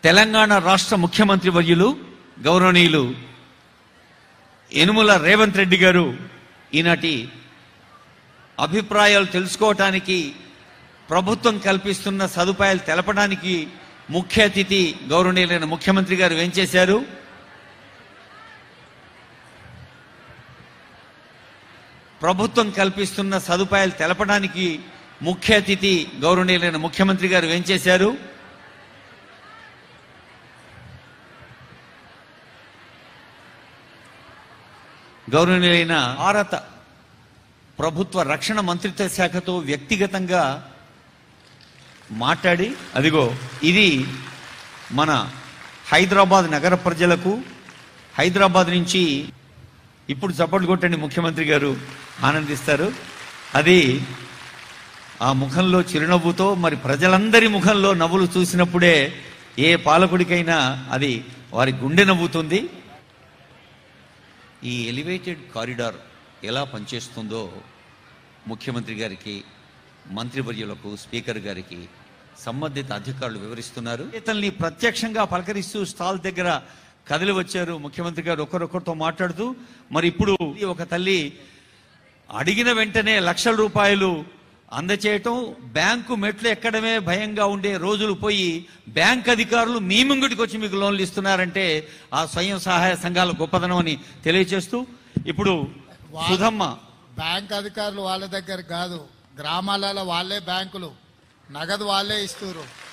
తెలంగాణ రాష్ట్ర ముఖ్యమంత్రి వర్యులు గౌరవనీయులు యనుమల రేవంత్ రెడ్డి గారు ఈనాటి అభిప్రాయాలు తెలుసుకోవటానికి ప్రభుత్వం కల్పిస్తున్న సదుపాయాలు తెలపడానికి ముఖ్య అతిథి గౌరవనీయులైన ముఖ్యమంత్రి గారు ఏం చేశారు ప్రభుత్వం కల్పిస్తున్న సదుపాయాలు తెలపడానికి ముఖ్య అతిథి గౌరవనీయులైన ముఖ్యమంత్రి గారు ఏం చేశారు గౌరవనీయులైన భారత ప్రభుత్వ రక్షణ మంత్రిత్వ శాఖతో వ్యక్తిగతంగా మాట్లాడి అదిగో ఇది మన హైదరాబాద్ నగర ప్రజలకు హైదరాబాద్ నుంచి ఇప్పుడు చప్పట్లు కొట్టండి ముఖ్యమంత్రి గారు ఆనందిస్తారు అది ఆ ముఖంలో చిరునవ్వుతో మరి ప్రజలందరి ముఖంలో నవ్వులు చూసినప్పుడే ఏ పాలకుడికైనా అది వారి గుండె నవ్వుతుంది ఈ ఎలివేటెడ్ కారిడార్ ఎలా పనిచేస్తుందో ముఖ్యమంత్రి గారికి మంత్రివర్యులకు స్పీకర్ గారికి సంబంధిత అధికారులు వివరిస్తున్నారు ఇతన్ని ప్రత్యక్షంగా పలకరిస్తూ స్టాల్ దగ్గర కదిలి వచ్చారు ముఖ్యమంత్రి గారు ఒకరొకరితో మాట్లాడుతూ మరి ఇప్పుడు ఒక తల్లి అడిగిన వెంటనే లక్షల రూపాయలు అందచేయటం బ్యాంకు మెట్లు ఎక్కడమే భయంగా ఉండే రోజులు పోయి బ్యాంక్ అధికారులు మీ ముంగిటికి వచ్చి మీకు లోన్లు ఇస్తున్నారంటే ఆ స్వయం సహాయ సంఘాల గొప్పదనం అని తెలియజేస్తూ ఇప్పుడు సుధమ్మ బ్యాంక్ అధికారులు వాళ్ళ దగ్గర కాదు గ్రామాలలో వాళ్ళే బ్యాంకులు నగదు వాళ్ళే ఇస్తున్నారు